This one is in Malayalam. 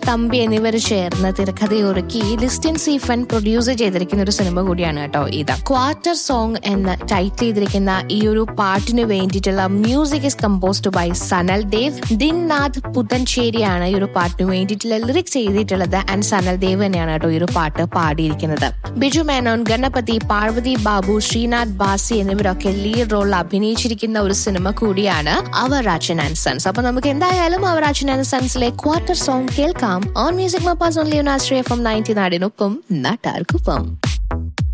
തമ്പി എന്നിവർ ചേർന്ന് തിരക്കഥയൊരുക്കി ലിസ്റ്റിൻ സീഫൻ പ്രൊഡ്യൂസ് ചെയ്തിരിക്കുന്ന ഒരു സിനിമ കൂടിയാണ് കേട്ടോ ഇത് ക്വാർട്ടർ സോങ് എന്ന് ടൈറ്റിൽ ചെയ്തിരിക്കുന്ന ഈ ഒരു പാട്ടിന് വേണ്ടിയിട്ടുള്ള music is composed by Sanal Dev Dinnath പുത്തൻചേരിയാണ് ഈ ഒരു പാട്ടിന് വേണ്ടിയിട്ടുള്ള ലിറിക്സ് ചെയ്തിട്ടുള്ളത് ആൻഡ് സനൽ ദേവ് തന്നെയാണ് കേട്ടോ ഈ ഒരു പാട്ട് പാടിയിരിക്കുന്നത് ബിജു മേനോൻ ഗണപതി പാർവതി ബാബു ശ്രീനാഥ് ബാസി എന്നിവരൊക്കെ ലീഡ് റോളിൽ അഭിനയിച്ചിരിക്കുന്ന ഒരു സിനിമ കൂടിയാണ് അവർ രാജൻ ആൻഡ് സൺസ് അപ്പൊ നമുക്ക് എന്തായാലും അവർ രാജൻ ആൻഡ് സൺസിലെ ക്വാർട്ടർ സോങ് കേൾക്കാം ഓൺ മ്യൂസിക് മപ്പാസ് ഓൺലി ആശ്രയ ഫ്രം നയൻറ്റി നാടിനൊപ്പം നാട്ടാർക്കൊപ്പം